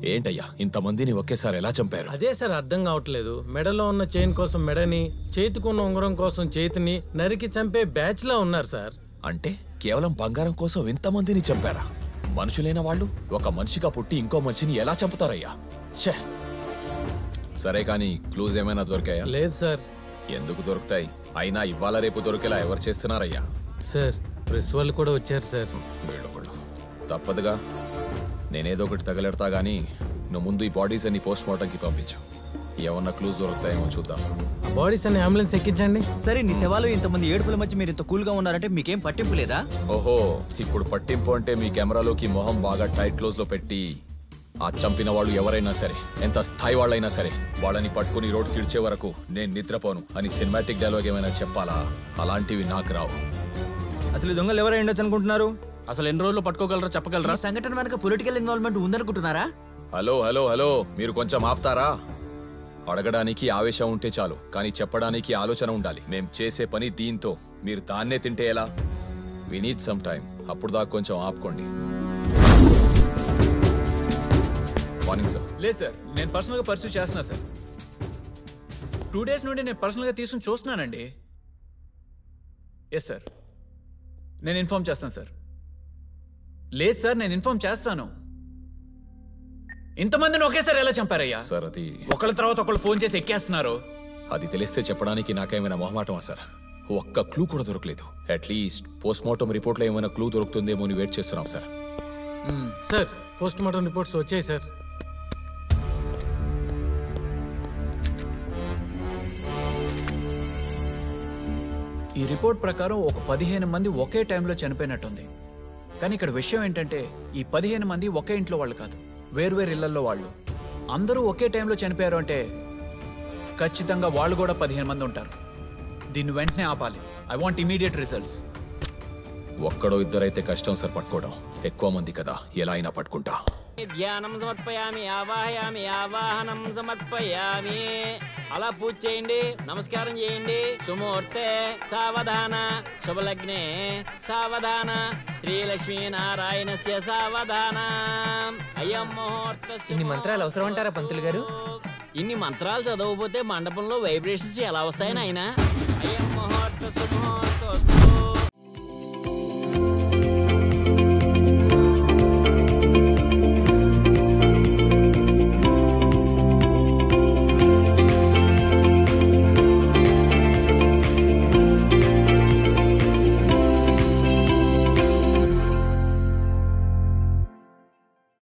ఏంటయ్యా ఇంతమందిని ఒకేసారి ఎలా చంపారు అదే సార్ అర్థం కావట్లేదు మెడలో ఉన్న చైన్ కోసం మెడని చేతికున్న ఉంగరం కోసం చేతిని నరికి చంపే బ్యాచ్ లా ఉన్నారు సార్ అంటే కేవలం బంగారం కోసం ఇంతమందిని చంపారా మనుషులైన వాళ్ళు ఒక మనిషిగా పుట్టి ఇంకో మనిషిని ఎలా చంపుతారయ్యా ఛే సరే కానీ క్లూజ్ ఏమైనా దొరికాయా లేదు సార్ ఎందుకు దొరుకుతాయి అయినా ఇవాళ రేపు దొరికేలా ఎవరు చేస్తున్నారయ్యా సార్ ప్రెస్ వాళ్ళు కూడా వచ్చారు సార్ వీళ్ళొకళ్ళు తప్పదుగా నేనేదో ఒకటి తగలెడతా గానీ నువ్వు ముందు ఈ బాడీస్ అన్ని పోస్ట్ మార్టంకి పంపించు ఏమన్నా క్లూజ్ దొరుకుతాయేమో చూద్దాం బాడీస్ అన్ని అంబులెన్స్ ఎక్కించండి సరే నీ శవాలు ఇంతమంది ఏడుపుల మధ్య మీరు ఇంత కూల్గా ఉన్నారంటే మీకేం పట్టింపు లేదా ఓహో ఇప్పుడు పట్టింపు అంటే మీ కెమెరాలోకి మొహం బాగా టైట్ క్లోజ్ లో పెట్టి ఆ చంపిన వాళ్ళు ఎవరైనా సరే ఎంత స్థాయి వాళ్ళైనా సరే వాళ్ళని పట్టుకుని రోడ్డు కిడిచే వరకు నేను నిద్రపోను అని సినిమాటిక్ డైలాగ్ ఏమైనా చెప్పాలా అలాంటివి నాకు రావు అసలు ఈ దొంగలు ఎవరై ఉండొచ్చు అనుకుంటున్నారు అసలు ఎన్ని రోజులు పట్టుకోగలరా చెప్పగలరా ఈ సంఘటన వెనక పొలిటికల్ ఇన్వాల్వ్మెంట్ ఉందనుకుంటున్నారా హలో హలో హలో మీరు కొంచెం ఆపుతారా అడగడానికి ఆవేశం ఉంటే చాలు కానీ చెప్పడానికి ఆలోచన ఉండాలి మేం చేసే పని దీంతో మీరు దాన్నే తింటే ఎలా వి నీడ్ సమ్ టైం అప్పుడు దాకా కొంచెం ఆపుకోండి మార్నింగ్ సార్ లేదు సార్ నేను పర్సనల్గా పర్సూ చేస్తున్నా సార్ టూ డేస్ నుండి నేను పర్సనల్గా తీసుకుని చూస్తున్నానండి ఎస్ సార్ నేను ఇన్ఫార్మ్ చేస్తాను సార్ లేదు సార్ నేను ఇన్ఫార్మ్ చేస్తాను ఇంతమందిని ఒకేసారి ఎలా చంపారయ్యా సార్ అది ఒకళ్ళ తర్వాత ఒకళ్ళు ఫోన్ చేసి ఎక్కేస్తున్నారు అది తెలిస్తే చెప్పడానికి నాకేమైనా మొహమాటమా సార్ ఒక్క క్లూ కూడా దొరకలేదు అట్లీస్ట్ పోస్ట్ మార్టం రిపోర్ట్లో ఏమైనా క్లూ దొరుకుతుందేమో అని వెయిట్ చేస్తున్నాం sir sir post mortem reports వచ్చాయి సార్ ఈ రిపోర్ట్ ప్రకారం ఒక పదిహేను మంది ఒకే టైంలో చనిపోయినట్టుంది కానీ ఇక్కడ విషయం ఏంటంటే ఈ పదిహేను మంది ఒకే ఇంట్లో వాళ్ళు కాదు వేర్వేరు ఇళ్లలో వాళ్ళు అందరూ ఒకే టైంలో చనిపోయారు అంటే ఖచ్చితంగా వాళ్ళు కూడా పదిహేను మంది ఉంటారు దీన్ని వెంటనే ఆపాలి ఐ వాంట్ ఇమీడియట్ రిజల్ట్స్ ఒక్కడో ఇద్దరైతే కష్టం సార్ పట్టుకోవడం ఎక్కువ మంది కదా ఎలా అయినా పట్టుకుంటా ధ్యానం సమర్పయామి ఆవాహయామి ఆవాహనం సమర్పయామి అలా పూజ చేయండి నమస్కారం చేయండి సుముహూర్తే సావధాన శుభలగ్నే సావధాన శ్రీలక్ష్మీ నారాయణస్య సావధాన అయం ముహూర్త ఇన్ని మంత్రాలు అవసరం అంటారా పంతులు గారు? ఇన్ని మంత్రాలు చదవకపోతే మండపంలో వైబ్రేషన్స్ ఎలా వస్తాయని ఆయన అయం ముహూర్త సుముహూర్త